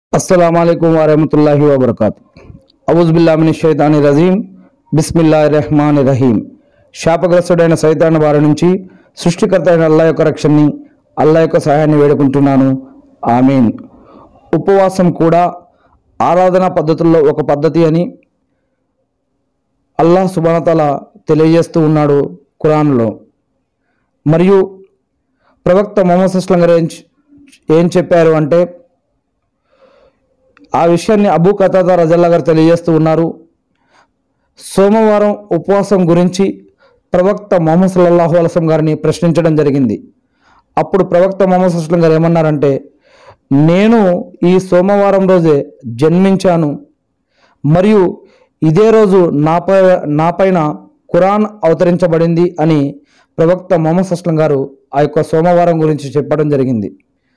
అస్సలం వరహమతుల్లాహి వబర్కాతు అవుజుబిల్లామిని షైతాని రజీం బిస్మిల్లా రెహమాన్ రహీం శాపగ్రస్తుడైన సైతాన్ వారి నుంచి సృష్టికర్త అయిన అల్లా యొక్క రక్షణని అల్లా యొక్క సహాయాన్ని వేడుకుంటున్నాను ఆమీన్ ఉపవాసం కూడా ఆరాధన పద్ధతుల్లో ఒక పద్ధతి అని అల్లాహ్ సుబానతల తెలియజేస్తూ ఉన్నాడు ఖురాన్లో మరియు ప్రవక్త మొహమ్మద్ అస్లం గారు ఏం చె- ఏం చెప్పారు అంటే ఆ విషయాన్ని అబూ కతాదా రజల్లా గారు తెలియజేస్తూ ఉన్నారు సోమవారం ఉపవాసం గురించి ప్రవక్త మొహమ్మద్ సల్లల్లాహు అలసం గారిని ప్రశ్నించడం జరిగింది అప్పుడు ప్రవక్త మొహమ్మద్ అస్లం గారు ఏమన్నారంటే నేను ఈ సోమవారం రోజే జన్మించాను మరియు ఇదే రోజు నాపై నాపైన ఖురాన్ అవతరించబడింది అని ప్రవక్త మొహమ్మద్ అస్లం గారు ఆ యొక్క సోమవారం గురించి చెప్పడం జరిగింది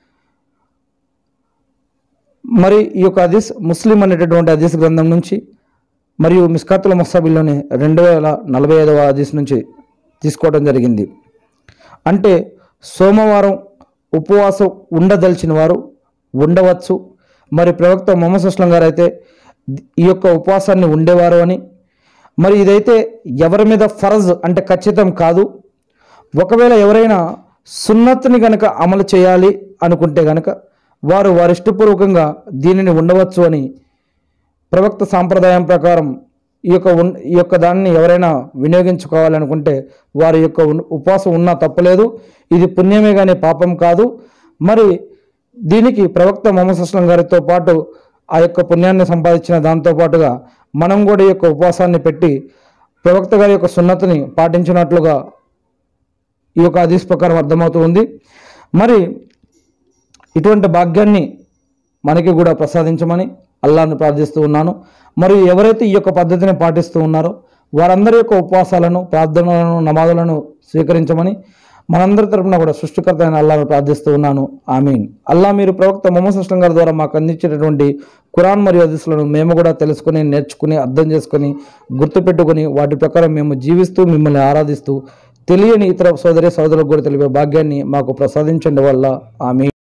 మరి ఈ యొక్క హదీస్ ముస్లిం అనేటటువంటి హదీస్ గ్రంథం నుంచి మరియు మిస్కాతుల మసాబిల్లోని రెండు వేల నలభై ఐదవ హదీస్ నుంచి తీసుకోవడం జరిగింది అంటే సోమవారం ఉపవాసం ఉండదలిచిన వారు ఉండవచ్చు మరి ప్రవక్త మొహమ్మద్ అస్లం గారు అయితే ఈ యొక్క ఉపవాసాన్ని ఉండేవారు అని మరి ఇదైతే ఎవరి మీద ఫరజ్ అంటే ఖచ్చితం కాదు ఒకవేళ ఎవరైనా సున్నత్ని గనక అమలు చేయాలి అనుకుంటే గనక వారు వారి ఇష్టపూర్వకంగా దీనిని ఉండవచ్చు అని ప్రవక్త సాంప్రదాయం ప్రకారం ఈ యొక్క ఉన్- ఈ యొక్క దాన్ని ఎవరైనా వినియోగించుకోవాలనుకుంటే వారి యొక్క ఉన్- ఉపవాసం ఉన్నా తప్పలేదు ఇది పుణ్యమే కానీ పాపం కాదు మరి దీనికి ప్రవక్త మొహమ్మద్ అస్లం గారితో పాటు ఆ యొక్క పుణ్యాన్ని సంపాదించిన దాంతో పాటుగా మనం కూడా ఈ యొక్క ఉపవాసాన్ని పెట్టి ప్రవక్త గారి యొక్క సున్నతిని పాటించినట్లుగా ఈ యొక్క హదీస్ ప్రకారం అర్థమవుతూ ఉంది మరి ఇటువంటి భాగ్యాన్ని మనకి కూడా ప్రసాదించమని అల్లాను ప్రార్థిస్తూ ఉన్నాను మరియు ఎవరైతే ఈ యొక్క పద్ధతిని పాటిస్తూ ఉన్నారో వారందరి యొక్క ఉపవాసాలను ప్రార్థనలను నమాజులను స్వీకరించమని మనందరి తరపున కూడా సృష్టికర్త అయిన అల్లాను ప్రార్థిస్తూ ఉన్నాను ఆమీన్ అల్లా మీరు ప్రవక్త మొహమ్మద్ అస్లం గారి ద్వారా మాకు అందించేటటువంటి ఖురాన్ మరియు హదీసులను మేము కూడా తెలుసుకుని నేర్చుకుని అర్థం చేసుకుని గుర్తుపెట్టుకుని వాటి ప్రకారం మేము జీవిస్తూ మిమ్మల్ని ఆరాధిస్తూ తెలియని ఇతర సోదరి సోదరులకు కూడా తెలిపే భాగ్యాన్ని మాకు ప్రసాదించండి వల్ల ఆమె